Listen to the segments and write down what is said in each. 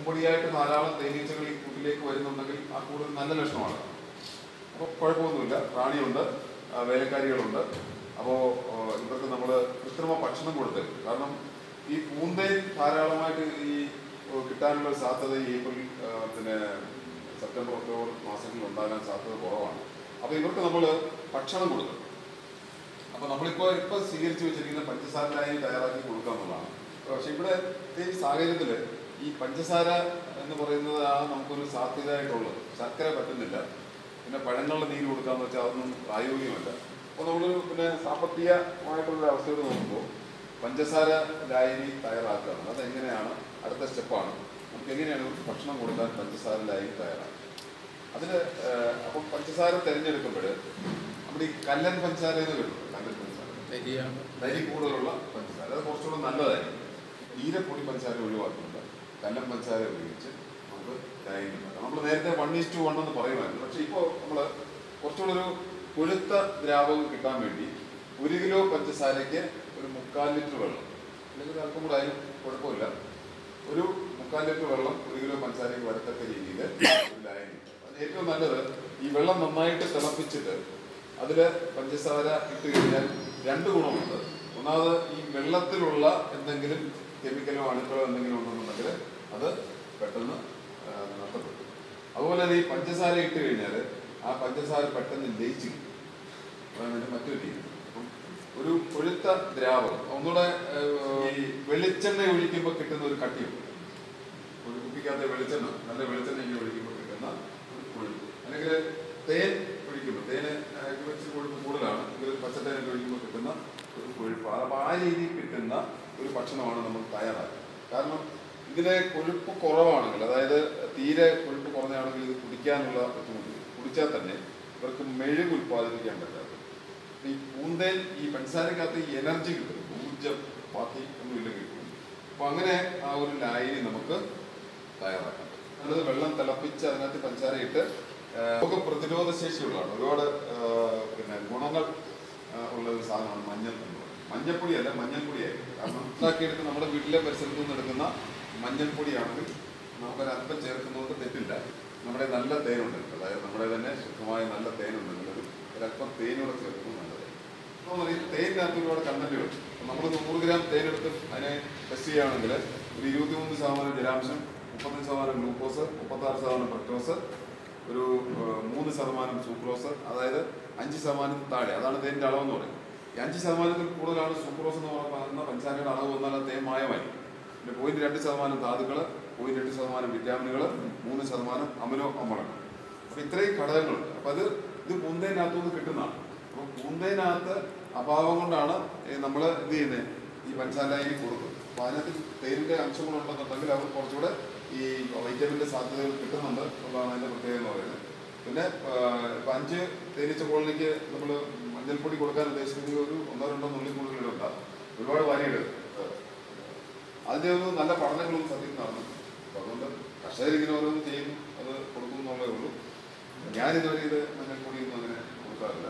പൂമ്പൊടിയായിട്ട് ധാരാളം തേനീച്ചകൾ ഈ കൂട്ടിലേക്ക് വരുന്നുണ്ടെങ്കിൽ ആ കൂട് നല്ല ലക്ഷണമാണ് അപ്പോൾ കുഴപ്പമൊന്നുമില്ല പ്രാണിയുണ്ട് ആ, വേലക്കാരികളുണ്ട് അപ്പോൾ ഇവർക്ക് നമ്മൾ കൃത്രിമ ഭക്ഷണം കൊടുത്തത് കാരണം ഈ പൂന്തേൻ ധാരാളമായിട്ട് ഈ ഓ, കിട്ടാനുള്ള ഒരു സാധ്യത ഈ ഏപ്രിൽ ആ, പിന്നെ സെപ്റ്റംബർ ഒക്ടോബർ മാസങ്ങളിൽ ഉണ്ടാകാൻ സാധ്യത കുറവാണ് അപ്പോൾ ഇവർക്ക് നമ്മൾ ഭക്ഷണം കൊടുക്കും അപ്പോൾ നമ്മളിപ്പോൾ ഇപ്പോൾ സ്വീകരിച്ചു വെച്ചിരിക്കുന്ന പഞ്ചസാരലായി തയ്യാറാക്കി കൊടുക്കുക എന്നുള്ളതാണ് പക്ഷെ ഇവിടെ ഈ സാഹചര്യത്തിൽ ഈ പഞ്ചസാര എന്ന് പറയുന്നത് ആ നമുക്കൊരു സാധ്യതയായിട്ടുള്ളത് ശർക്കര പറ്റുന്നില്ല പിന്നെ പഴങ്ങളുടെ നീര് കൊടുക്കാന്ന് വെച്ചാൽ അതൊന്നും പ്രായോഗികമല്ല അപ്പോൾ നമ്മൾ പിന്നെ സാമ്പത്തികമായിട്ടുള്ള അവസ്ഥയോട് നോക്കുമ്പോൾ പഞ്ചസാര ലായനി തയ്യാറാക്കുകയാണ് അതെങ്ങനെയാണ് അടുത്ത സ്റ്റെപ്പാണ് നമുക്ക് എങ്ങനെയാണ് ഇവർക്ക് ഭക്ഷണം കൊടുക്കാൻ പഞ്ചസാര ലായനി തയ്യാറാക്കുക അതിന് അപ്പം പഞ്ചസാര തിരഞ്ഞെടുക്കുമ്പോൾ നമ്മുടെ ഈ കല്ലൻ പഞ്ചസാര എന്ന് കിട്ടും കല്ലൻ പഞ്ചസാര ശരിയാണ് തരി കൂടുതലുള്ള പഞ്ചസാര അത് കുറച്ചുകൂടെ നല്ലതായിരിക്കും തീരെ പൊടി പഞ്ചസാര ഒഴിവാക്കുന്നുണ്ട് കല്ലൻ പഞ്ചസാര ഉപയോഗിച്ച് നമുക്ക് ലായനി ഉണ്ടാക്കാം നമ്മൾ നേരത്തെ വൺ ഈസ് ടു വൺ എന്ന് പറയുമായിരുന്നു പക്ഷെ ഇപ്പോൾ നമ്മൾ കുറച്ചുകൂടെ ഒരു കൊഴുത്ത ദ്രാവകം കിട്ടാൻ വേണ്ടി ഒരു കിലോ പഞ്ചസാരയ്ക്ക് ഒരു മുക്കാൽ ലിറ്റർ വെള്ളം അല്ലെങ്കിൽ അല്പം കൂടെ ആയാലും കുഴപ്പമില്ല ഒരു മുക്കാൽ ലിറ്റർ വെള്ളം ഒരു കിലോ പഞ്ചസാരയ്ക്ക് വരത്തക്ക രീതിയിൽ ഒരു ലായനി അത് ഏറ്റവും നല്ലത് ഈ വെള്ളം നന്നായിട്ട് തിളപ്പിച്ചിട്ട് അതിൽ പഞ്ചസാര ഇട്ട് കഴിഞ്ഞാൽ രണ്ട് ഗുണമുണ്ട് ഒന്നാമത് ഈ വെള്ളത്തിലുള്ള എന്തെങ്കിലും കെമിക്കലോ അണുക്കളോ എന്തെങ്കിലും ഉണ്ടെന്നുണ്ടെങ്കിൽ അത് പെട്ടെന്ന് ആ, നഷ്ടപ്പെടും അതുപോലെ തന്നെ ഈ പഞ്ചസാര ഇട്ട് കഴിഞ്ഞാൽ ആ പഞ്ചസാര പെട്ടെന്ന് ലയിച്ചു കിട്ടും അതാണ് ഇതിന്റെ മറ്റൊരു രീതി അപ്പം ഒരു കൊഴുത്ത ദ്രാവകം ഒന്നുകൂടെ ആ, ഈ വെളിച്ചെണ്ണ ഒഴിക്കുമ്പോൾ കിട്ടുന്ന ഒരു കട്ടിയുണ്ട് ഒരു കുപ്പിക്കകത്ത് വെളിച്ചെണ്ണ നല്ല വെളിച്ചെണ്ണ ഇങ്ങനെ ഒഴിക്കുമ്പോൾ കിട്ടുന്ന ഒരു കൊഴുപ്പ് അല്ലെങ്കിൽ തേൻ ഒഴിക്കുമ്പോൾ തേന് ആ, വെച്ച് കൊഴുപ്പ് കൂടുതലാണ് എങ്കിൽ പച്ചത്തേനൊക്കെ ഒഴിക്കുമ്പോൾ കിട്ടുന്ന ഒരു കൊഴുപ്പ് അപ്പോൾ ആ രീതിയിൽ കിട്ടുന്ന ഒരു ഭക്ഷണമാണ് നമ്മൾ തയ്യാറാക്കുക കാരണം ഇതിലെ കൊഴുപ്പ് കുറവാണെങ്കിൽ അതായത് തീരെ കൊഴുപ്പ് കുറഞ്ഞാണെങ്കിൽ ഇത് കുടിക്കാനുള്ള ബുദ്ധിമുട്ട് കുടിച്ചാൽ തന്നെ ഇവർക്ക് മെഴുക് ഉൽപ്പാദിപ്പിക്കാൻ പറ്റാതെ ഈ പൂന്തേൻ ഈ പഞ്ചസാരക്കകത്ത് ഈ എനർജി കിട്ടും ഊർജം ബാക്കി ഒന്നും ഇല്ലെങ്കിൽ കിട്ടും അപ്പൊ അങ്ങനെ ആ ഒരു ലായനി നമുക്ക് തയ്യാറാക്കാം നല്ലത് വെള്ളം തിളപ്പിച്ച് അതിനകത്ത് പഞ്ചസാര ഇട്ട് രോഗ പ്രതിരോധ ശേഷിയുള്ളതാണ് ഒരുപാട് ആ, പിന്നെ ഗുണങ്ങൾ ആ, ഉള്ള ഒരു സാധനമാണ് മഞ്ഞൾ എന്ന് പറയുന്നത് മഞ്ഞൾപ്പൊടിയല്ല മഞ്ഞൾപ്പൊടിയായിരിക്കും കാരണം ഉണ്ടാക്കിയെടുത്ത് നമ്മുടെ വീട്ടിലെ പരിസരത്ത് നിന്ന് എടുക്കുന്ന മഞ്ഞൾപ്പൊടിയാണെങ്കിൽ നമുക്കൊരു അല്പം ചേർക്കുന്നതുകൊണ്ട് തെറ്റില്ല നമ്മുടെ നല്ല തേനുണ്ട് അതായത് നമ്മുടെ തന്നെ ശുദ്ധമായ നല്ല തേനുണ്ടെങ്കിൽ ഒരു ഒരല്പം തേനൂടെ ചേർക്കുന്നത് നല്ലതായിരിക്കും അപ്പോൾ ഈ തേനിനകത്ത് ഒരുപാട് കണ്ടന്റുകൾ നമ്മൾ നൂറ് ഗ്രാം തേനെടുത്ത് അതിനെ ടെസ്റ്റ് ചെയ്യുകയാണെങ്കിൽ ഒരു ഇരുപത്തിമൂന്ന് ശതമാനം ജലാംശം മുപ്പത്തഞ്ച് ശതമാനം ഗ്ലൂക്കോസ് മുപ്പത്താറ് ശതമാനം ഫ്രക്ടോസ് ഒരു ഏഹ്, മൂന്ന് ശതമാനം സൂക്രോസ് അതായത് അഞ്ച് ശതമാനം താഴെ അതാണ് തേനിൻ്റെ അളവെന്ന് പറയുന്നത് ഈ അഞ്ച് ശതമാനത്തിൽ കൂടുതലാണ് സൂക്രോസ് എന്ന് പറയുന്ന പഞ്ചസാരയുടെ അളവ് വന്നാൽ അത് തേൻ മായമായി പിന്നെ പോയിന്റ് രണ്ട് ശതമാനം ധാതുക്കൾ പോയിന്റ് എട്ട് ശതമാനം വിറ്റാമിനുകൾ മൂന്ന് ശതമാനം അമിനോ അമ്ലങ്ങൾ അപ്പൊ ഇത്രയും ഘടകങ്ങളുണ്ട് അപ്പൊ അത് ഇത് പൂന്തേനകത്തുനിന്ന് കിട്ടുന്നതാണ് അപ്പൊ പൂന്തേനകത്ത് അഭാവം കൊണ്ടാണ് നമ്മൾ എന്ത് ചെയ്യുന്നത് ഈ പഞ്ചസാരയിൽ കൊടുക്കുന്നത് അപ്പൊ അതിനകത്ത് തേനിന്റെ അംശങ്ങളുണ്ടെന്നുണ്ടെങ്കിൽ അവർ കുറച്ചുകൂടെ ഈ വൈറ്റമിന്റെ സാധ്യതകൾ കിട്ടുന്നുണ്ട് എന്നുള്ളതാണ് അതിന്റെ പ്രത്യേകത എന്ന് പറയുന്നത് പിന്നെ ആ, ഇപ്പൊ അഞ്ച് തേനീച്ച കോളനിക്ക് നമ്മൾ മഞ്ഞൾപ്പൊടി കൊടുക്കാൻ ഉദ്ദേശിക്കുന്നത് ഒരു ഒന്നോ രണ്ടോ നുള്ളി കൂടുതൽ ഉണ്ടാകും ഒരുപാട് വാരിയിടും അതിന്റെ ഒന്നും നല്ല പഠനങ്ങളൊന്നും സത്യത്തിൽ നടന്നു അപ്പൊ അതുകൊണ്ട് കർഷകർ ഇങ്ങനെ ഓരോന്ന് ചെയ്യുന്നു അത് കൊടുക്കുന്നു എന്നുള്ളതേ ഉള്ളൂ ഞാനിതുവരെ ഇത് മഞ്ഞൾപ്പൊടിയൊന്നും അങ്ങനെ കൊടുക്കാറില്ല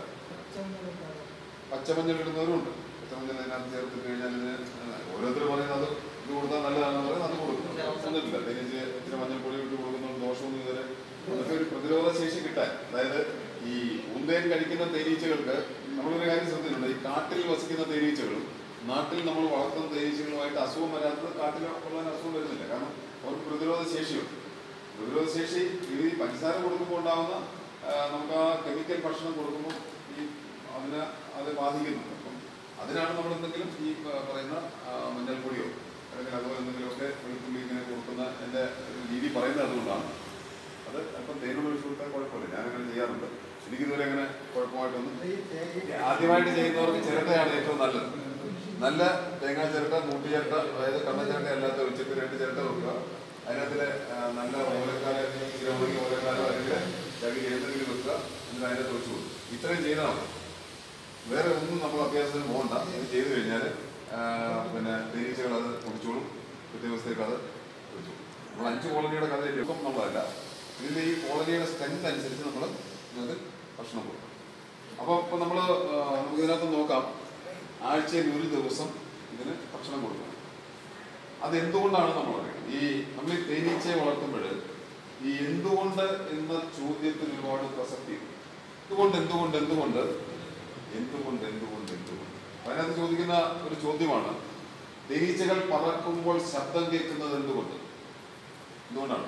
പച്ചമഞ്ഞൾ ഇടുന്നവരുണ്ട് പച്ചമഞ്ഞൾ അതിനകത്ത് ചേർത്ത് കഴിഞ്ഞാൽ ഇതിന് ഓരോരുത്തർ പറയുന്നത് അത് ഇത് കൊടുത്താൽ നല്ലതാണെന്ന് പറയുന്നത് അത് കൊടുക്കും ഒന്നുമില്ല തേനീച്ച ഇച്ചിരി മഞ്ഞൾപ്പൊടി ഇട്ട് കൊടുക്കുന്ന ദോഷമൊന്നും ഇതുവരെ അതൊക്കെ ഒരു പ്രതിരോധ ശേഷി കിട്ടാൻ അതായത് ഈ ഊന്തേൻ കഴിക്കുന്ന തേനീച്ചകൾക്ക് നമ്മളൊരു കാര്യം ശ്രദ്ധിച്ചിട്ടുണ്ട് ഈ കാട്ടിൽ വസിക്കുന്ന തേനീച്ചകളും നാട്ടിൽ നമ്മൾ വളർത്തുന്ന തേനീച്ചകളുമായിട്ട് അസുഖം വരാത്തത് കാട്ടിൽ ഉള്ള അസുഖം വരുന്നില്ല കാരണം അവർക്ക് പ്രതിരോധ ശേഷിയുണ്ട് പ്രതിരോധ ശേഷി ഇത് ഈ പഞ്ചസാര കൊടുക്കുമ്പോൾ ഉണ്ടാകുന്ന ആ, നമുക്ക് ആ കെമിക്കൽ ഭക്ഷണം കൊടുക്കുമ്പോൾ ഈ അതിനെ അത് ബാധിക്കുന്നുണ്ട് അപ്പം അതിനാണ് നമ്മൾ എന്തെങ്കിലും ഈ പ- പറയുന്ന ആ, മഞ്ഞൾപ്പൊടിയോ അല്ലെങ്കിൽ അതുപോലെ എന്തെങ്കിലുമൊക്കെ വെളുത്തുള്ളി ഇങ്ങനെ കൊടുക്കുന്ന എൻ്റെ രീതി പറയുന്നത് അതുകൊണ്ടാണ് അത് അല്പം തേനോട് ഒഴിച്ച് കൊടുത്താൽ കുഴപ്പമില്ല ഞാനങ്ങനെ ചെയ്യാറുണ്ട് എനിക്കിതുവരെ അങ്ങനെ കുഴപ്പമായിട്ടൊന്നും ആദ്യമായിട്ട് ചെയ്യുന്നവർക്ക് ചിരട്ടയാണ് ഏറ്റവും നല്ലത് നല്ല തേങ്ങാ ചിരട്ട മൂട്ടി ചിരട്ട അതായത് കണ്ണ ചിരട്ട അല്ലാത്ത വെച്ചിട്ട് രണ്ട് ചിരട്ട വെക്കുക അതിനകത്തില് ആ, നല്ല ഓലക്കാല ചിരമുണങ്ങി ഓലക്കാലോ അല്ലെങ്കിൽ ചകിരി എന്തെങ്കിലും വെക്കുക എന്നിട്ട് അതിനകത്ത് വെച്ച് കൊടുക്കും ഇത്രയും ചെയ്താൽ മതി വേറെ ഒന്നും നമ്മൾ അഭ്യാസത്തിന് പോകണ്ട ഇത് ചെയ്തു കഴിഞ്ഞാൽ പിന്നെ തേനീച്ചകൾ അത് കുടിച്ചോളും പിറ്റേ ദിവസത്തേക്ക് അത് കുടിച്ചോളും നമ്മൾ അഞ്ച് കോളനിയുടെ കഥ ലഭ്യം നമ്മളല്ല ഇതിൽ ഈ കോളനിയുടെ സ്ട്രെങ്ത് അനുസരിച്ച് നമ്മൾ ഇതിനകത്ത് ഭക്ഷണം കൊടുക്കും അപ്പോൾ ഇപ്പോൾ നമ്മൾ നമുക്ക് ഇതിനകത്ത് നോക്കാം ആഴ്ചയിൽ ഒരു ദിവസം ഇതിന് ഭക്ഷണം കൊടുക്കണം അത് എന്തുകൊണ്ടാണ് നമ്മൾ അറിയുന്നത് ഈ നമ്മൾ ഈ തേനീച്ചയെ വളർത്തുമ്പോൾ ഈ എന്തുകൊണ്ട് എന്ന ചോദ്യത്തിന് ഒരുപാട് പ്രസക്തി എന്തുകൊണ്ട് എന്തുകൊണ്ട് എന്തുകൊണ്ട് എന്തുകൊണ്ട് എന്തുകൊണ്ട് എന്തുകൊണ്ട് അതിനകത്ത് ചോദിക്കുന്ന ഒരു ചോദ്യമാണ് തേനീച്ചകൾ പറക്കുമ്പോൾ ശബ്ദം കേൾക്കുന്നത് എന്തുകൊണ്ട് എന്തുകൊണ്ടാണ്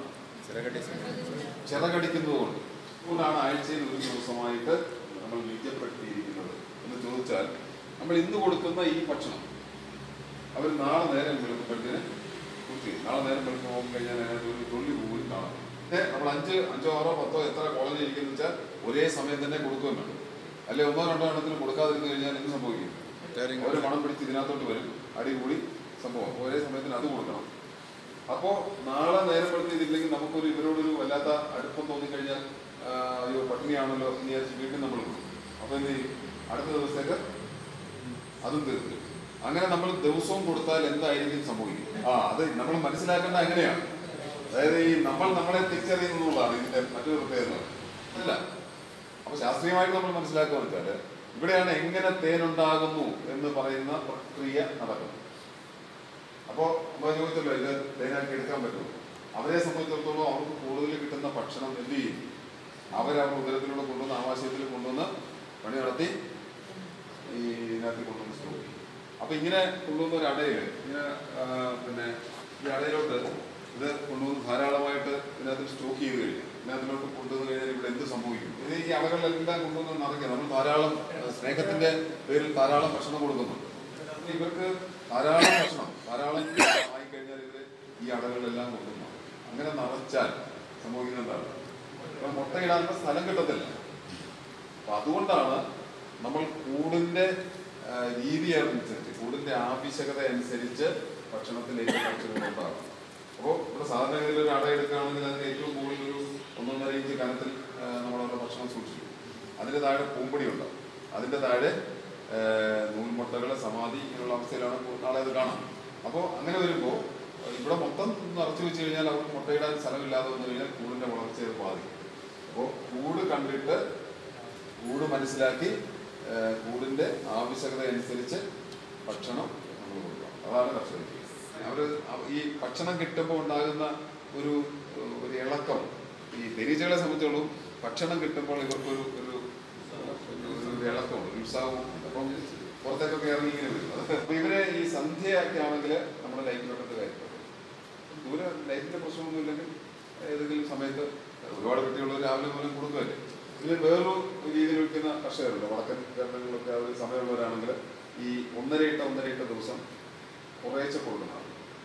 ചിറകടിക്കുന്നത് കൊണ്ട് അതുകൊണ്ടാണ് ആഴ്ചയിൽ ഒരു ദിവസമായിട്ട് നമ്മൾ നിജപ്പെടുത്തിയിരിക്കുന്നത് എന്ന് ചോദിച്ചാൽ നമ്മൾ ഇന്ന് കൊടുക്കുന്ന ഈ ഭക്ഷണം അവർ നാളെ നേരം വെളുക്കുമ്പോഴത്തേന് കുത്തി നാളെ നേരം വെളുപ്പ് പോകും കഴിഞ്ഞാൽ അതിനകത്ത് ഒരു തുള്ളി പോലും കാണാം പിന്നെ നമ്മൾ അഞ്ച് അഞ്ചോ ആറോ പത്തോ എത്ര കോളനി ഇരിക്കുന്നു വെച്ചാൽ ഒരേ സമയം തന്നെ കൊടുക്കുകയും വേണം അല്ലെ ഒന്നോ രണ്ടോ എണ്ണത്തിന് കൊടുക്കാതിരുന്നു കഴിഞ്ഞാൽ എന്ത് സംഭവിക്കും ഒരു മണം പിടിച്ച് ഇതിനകത്തോട്ട് വരും അടി കൂടി സംഭവം ഒരേ സമയത്തിന് അത് കൊടുക്കണം അപ്പോ നാളെ നേരം പെടുത്തിയില്ലെങ്കിൽ നമുക്കൊരു ഇവരോടൊരു വല്ലാത്ത അടുപ്പം തോന്നിക്കഴിഞ്ഞാൽ ആ, അയ്യോ പട്ടിണിയാണല്ലോ എന്ന് വിചാരിച്ച് വീണ്ടും നമ്മൾ കൊടുക്കും അപ്പൊ എന്ത് ചെയ്യും അടുത്ത ദിവസത്തേക്ക് അതും തീർക്കും അങ്ങനെ നമ്മൾ ദിവസവും കൊടുത്താൽ എന്തായിരിക്കും സംഭവിക്കും ആ അത് നമ്മൾ മനസ്സിലാക്കേണ്ട അങ്ങനെയാണ് അതായത് ഈ നമ്മൾ നമ്മളെ തിരിച്ചറിയുന്നതാണ് ഇതിന്റെ മറ്റൊരു പ്രത്യേകത അല്ല അപ്പൊ ശാസ്ത്രീയമായിട്ട് നമ്മൾ മനസ്സിലാക്കുക വെച്ചാല് ഇവിടെയാണ് എങ്ങനെ തേനുണ്ടാകുന്നു എന്ന് പറയുന്ന പ്രക്രിയ നടക്കുന്നത് അപ്പോ നമ്മൾ ചോദിച്ചല്ലോ ഇത് തേനാക്കി എടുക്കാൻ പറ്റുമോ അവരെ സംബന്ധിച്ചിടത്തോളം അവർക്ക് കൂടുതൽ കിട്ടുന്ന ഭക്ഷണം എന്ത് ചെയ്യും അവരവർ ഉദരത്തിലൂടെ കൊണ്ടുവന്ന് ആവാശയത്തിൽ കൊണ്ടുവന്ന് പണി നടത്തി ഈ ഇതിനകത്ത് കൊണ്ടുവന്ന് സ്റ്റോർ ചെയ്യും അപ്പൊ ഇങ്ങനെ കൊണ്ടുവന്ന ഒരു അടയില് ഇങ്ങനെ ആ, പിന്നെ ഈ അടയിലോട്ട് ഇത് കൊണ്ടുവന്ന് ധാരാളമായിട്ട് ഇതിനകത്ത് സ്റ്റോക്ക് ചെയ്ത് കഴിഞ്ഞു ഇതിനകത്തിലോട്ട് കൊണ്ടുവന്ന് കഴിഞ്ഞാൽ ഇവിടെ എന്ത് സംഭവിക്കും ഇത് ഈ അടകളിലെല്ലാം കൊണ്ടുവന്ന് നിറയ്ക്കുക നമ്മൾ ധാരാളം ആ, സ്നേഹത്തിന്റെ പേരിൽ ധാരാളം ഭക്ഷണം കൊടുക്കുന്നുണ്ട് അപ്പൊ ഇവർക്ക് ധാരാളം ഭക്ഷണം ധാരാളം ആയി കഴിഞ്ഞാൽ ഇവര് ഈ അടകളിലെല്ലാം കൊണ്ടുവന്നു അങ്ങനെ നിറച്ചാൽ സംഭവിക്കുന്നത് എന്താണ് ഇപ്പൊ മുട്ടയിടാനുള്ള സ്ഥലം കിട്ടത്തില്ല അപ്പൊ അതുകൊണ്ടാണ് നമ്മൾ കൂടിന്റെ ആ, രീതി അനുസരിച്ച് കൂടിന്റെ ആവശ്യകത അനുസരിച്ച് ഭക്ഷണത്തിലേക്ക് ഭക്ഷണം ഉണ്ടാകും അപ്പോൾ ഇവിടെ സാധാരണഗതിയിൽ ഒരു അട എടുക്കുകയാണെങ്കിൽ അതിന് ഏറ്റവും കൂടുതൽ ഒരു ഒന്നൊന്നര ഇഞ്ച് കനത്തിൽ ആ, നമ്മളവിടെ ഭക്ഷണം സൂക്ഷിക്കും അതിന്റെ താഴെ പൂമ്പൊടി ഉണ്ടാവും അതിന്റെ താഴെ ആ, നൂൽമുട്ടകള് സമാധി ഇങ്ങനെയുള്ള അവസ്ഥയിലാണ് കൂ- നാളെ അത് കാണാം അപ്പോൾ അങ്ങനെ വരുമ്പോൾ ഇവിടെ മൊത്തം നിറച്ചു വെച്ച് കഴിഞ്ഞാൽ അവർക്ക് മുട്ടയിടാൻ സ്ഥലമില്ലാതെ വന്നു കഴിഞ്ഞാൽ കൂടിന്റെ വളർച്ചയെ അത് ബാധിക്കും അപ്പോൾ കൂട് കണ്ടിട്ട് കൂട് മനസ്സിലാക്കി ആ, കൂടിന്റെ ആവശ്യകത അനുസരിച്ച് ഭക്ഷണം നമ്മൾ കൊടുക്കണം അതാണ് കർഷകർ അവർ ഈ ഭക്ഷണം കിട്ടുമ്പോൾ ഉണ്ടാകുന്ന ഒരു ഒരു ഇളക്കം ഈ തേനീച്ചകളെ സംബന്ധിച്ചോളം ഭക്ഷണം കിട്ടുമ്പോൾ ഇവർക്കൊരു ഒരു ഒരു ഒരു ഇളക്കമുണ്ട് ഒരു ഉത്സാഹവും അപ്പം പുറത്തേക്കൊക്കെ ഇറങ്ങി ഇങ്ങനെ വരും അപ്പൊ ഇവരെ ഈ സന്ധ്യയൊക്കെ ആണെങ്കിൽ നമ്മുടെ ലൈറ്റിലോട്ടൊക്കെ കയറ്റി ദൂരെ ലൈറ്റിന്റെ പ്രശ്നമൊന്നും ഇല്ലെങ്കിൽ ഏതെങ്കിലും സമയത്ത് ഒരുപാട് കുട്ടികൾ രാവിലെ പോലും കൊടുക്കുമല്ലേ ഇതിൽ വേറൊരു രീതിയിൽ വിൽക്കുന്ന കർഷകരുണ്ട് വടക്കൻ കേരളങ്ങളിലൊക്കെ അവർ സമയമുള്ളവരാണെങ്കിൽ ഈ ഒന്നരയിട്ട ഒന്നരയിട്ട ദിവസം കുറേശ്ശെ കൊടുക്കുന്നതാണ്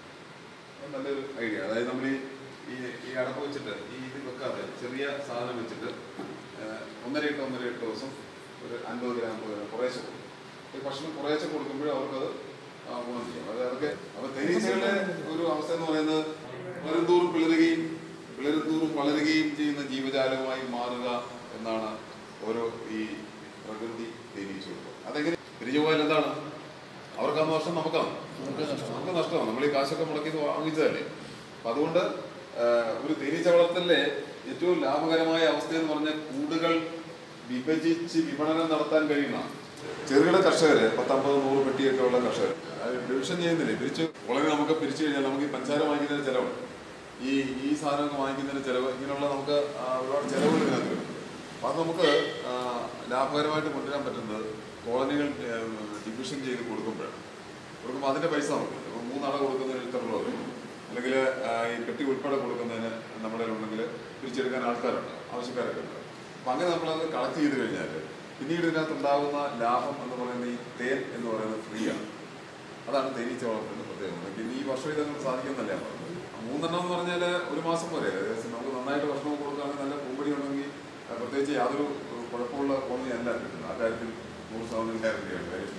അത് നല്ലൊരു ഐഡിയ അതായത് നമ്മൾ ഈ ഈ ഈ അടപ്പ് വെച്ചിട്ട് ഈ ഇത് വെക്കാതെ ചെറിയ സാധനം വെച്ചിട്ട് ഏഹ്, ഒന്നരയിട്ട ഒന്നരയിട്ട ദിവസം ഒരു അൻപത് ഗ്രാം ഗ്രാം കുറേശ്ശെ കൊടുക്കും ഈ ഭക്ഷണം കുറേശ്ശെ കൊടുക്കുമ്പോഴേ അവർക്കത് ആ, ഗുണം ചെയ്യും അത് അതൊക്കെ അപ്പൊ തേനീച്ചകളുടെ ഒരു അവസ്ഥ എന്ന് പറയുന്നത് വളരുന്തോറും പിളരുകയും പിളരുന്തോറും വളരുകയും ചെയ്യുന്ന ജീവജാലമായി മാറുക എന്നാണ് ഓരോ ഈ പ്രകൃതി തേനീച്ചകൾ അതെങ്ങനെ തിരിച്ചു പോയാൽ എന്താണ് അവർക്ക് അന്ന് വർഷം നമുക്കാണ് നമുക്ക് നഷ്ടമാണ് നമ്മൾ ഈ കാശൊക്കെ മുടക്കി ഇത് വാങ്ങിച്ചതല്ലേ അപ്പൊ അതുകൊണ്ട് ആ, ഒരു തേനീച്ച വളർത്തലിലെ ഏറ്റവും ലാഭകരമായ അവസ്ഥ എന്ന് പറഞ്ഞാൽ കൂടുകൾ വിഭജിച്ച് വിപണനം നടത്താൻ കഴിയുന്ന ചെറുകിട കർഷകര് പത്തമ്പത് നൂറ് പെട്ടിയൊക്കെ ഉള്ള കർഷകർ അത് ഡിവിഷൻ ചെയ്യുന്നില്ലേ പിരിച്ച് വളരെ നമുക്ക് പിരിച്ചു കഴിഞ്ഞാൽ നമുക്ക് ഈ പഞ്ചാര വാങ്ങിക്കുന്നതിന് ചിലവുണ്ട് ഈ ഈ സാധനമൊക്കെ വാങ്ങിക്കുന്നതിന് ചിലവ് ഇങ്ങനെയുള്ള നമുക്ക് ആ, ഒരുപാട് ചിലവുകൾ ഇതിനകത്ത് വരും അപ്പൊ അത് നമുക്ക് ആ, ലാഭകരമായിട്ട് കൊണ്ടുവരാൻ പറ്റുന്നത് കോളനികൾ ഡിവിഷൻ ചെയ്ത് കൊടുക്കുമ്പോഴാണ് കൊടുക്കുമ്പോൾ അതിന്റെ പൈസ നമുക്ക് കിട്ടും. ഇപ്പൊ മൂന്നട കൊടുക്കുന്നതിന് ഇത്ര രൂപ വരും അല്ലെങ്കിൽ ഈ പെട്ടി ഉൾപ്പെടെ കൊടുക്കുന്നതിന് നമ്മുടെ ഉണ്ടെങ്കിൽ പിരിച്ചെടുക്കാൻ ആൾക്കാരുണ്ട് ആവശ്യക്കാരൊക്കെ ഉണ്ട് അപ്പൊ അങ്ങനെ നമ്മളത് കളക്ട് ചെയ്ത് കഴിഞ്ഞാൽ പിന്നീട് ഇതിനകത്ത് ഉണ്ടാകുന്ന ലാഭം എന്ന് പറയുന്നത് ഈ തേൻ എന്ന് പറയുന്നത് ഫ്രീ ആണ് അതാണ് തേനീച്ച വളർത്തുന്ന പ്രത്യേകത പിന്നെ ഈ വർഷം ഇതങ്ങൾ സാധിക്കുന്നല്ല മൂന്നെണ്ണം എന്ന് പറഞ്ഞാൽ ഒരു മാസം പോരെ ഏകദേശം നമുക്ക് നന്നായിട്ട് ഭക്ഷണം കൊടുക്കുകയാണെങ്കിൽ നല്ല പൂമ്പടി ഉണ്ടെങ്കിൽ ആ, പ്രത്യേകിച്ച് യാതൊരു ഏഹ്, കുഴപ്പമുള്ള കോളനി അല്ല കിട്ടുന്നത് ആ കാര്യത്തിൽ നൂറ് ശതമാനം ഗ്യാരണ്ടിയാണ് കാര്യം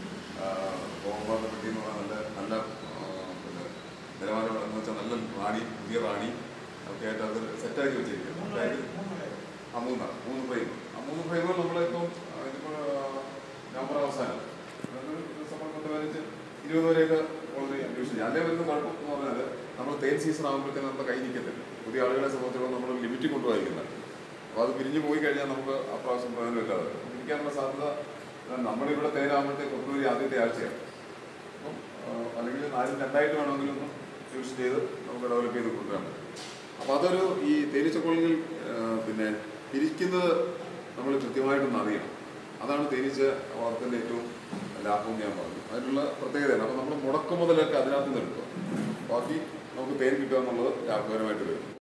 ഗോപാല പെട്ടി എന്ന് പറഞ്ഞാൽ നല്ല നല്ല ആ, പിന്നെ നിലവാരം എന്ന് വെച്ചാൽ നല്ല റാണി പുതിയ റാണി ഒക്കെ ആയിട്ട് അത് സെറ്റാക്കി വെച്ചിരിക്കുന്നു അതായത് ആ മൂന്നാണ് മൂന്ന് ഫ്രെയിം ആ മൂന്ന് ഫ്രെയിമുകൾ നമ്മളിപ്പം ആ, ഇതിപ്പോ ആ, നവംബർ അവസാനം അതായത് ഡിസംബർ പത്ത് പതിനഞ്ച് ഇരുപത് വരെയൊക്കെ വളരെ യൂസ് ചെയ്യാം അതേ വരുന്ന കുഴപ്പം എന്ന് പറഞ്ഞാൽ നമ്മൾ തേൻ സീസൺ ആകുമ്പോഴത്തേക്കും നമ്മുടെ കൈ നിൽക്കത്തില്ല പുതിയ ആളുകളെ സംബന്ധിച്ചിടത്തോളം നമ്മൾ ലിമിറ്റ് കൊണ്ടുപോയിരിക്കുന്നത് അപ്പോൾ അത് പിരിഞ്ഞു പോയി കഴിഞ്ഞാൽ നമുക്ക് ആ പ്രാവശ്യം പ്രയോജനമില്ലാതെ വരും. ഇരിക്കാനുള്ള സാധ്യത ആ, നമ്മളിവിടെ തേനാകുമ്പോഴത്തേക്ക് ഫെബ്രുവരി ആദ്യത്തെ ആഴ്ചയാണ് അപ്പം ആ, അല്ലെങ്കിൽ നാലും രണ്ടായിട്ട് വേണമെങ്കിലും ഒന്ന് ചൂസ് ചെയ്ത് നമുക്ക് ഡെവലപ്പ് ചെയ്ത് കൊണ്ടുവരാൻ പറ്റും അപ്പോൾ അതൊരു ഈ തേനീച്ചക്കൊള്ളിൽ പിന്നെ ഇരിക്കുന്നത് നമ്മൾ കൃത്യമായിട്ടൊന്ന് അറിയണം അതാണ് തേനീച്ച വളർത്തലിൻ്റെ ഏറ്റവും ലാഭം ഞാൻ പറഞ്ഞു അതിനുള്ള പ്രത്യേകതയാണ് അപ്പോൾ നമ്മൾ മുടക്കു മുതലൊക്കെ അതിനകത്ത് നിന്ന് എടുക്കുക ബാക്കി നമുക്ക് തേൻ കിട്ടുക എന്നുള്ളത് ലാഭകരമായിട്ട് വരും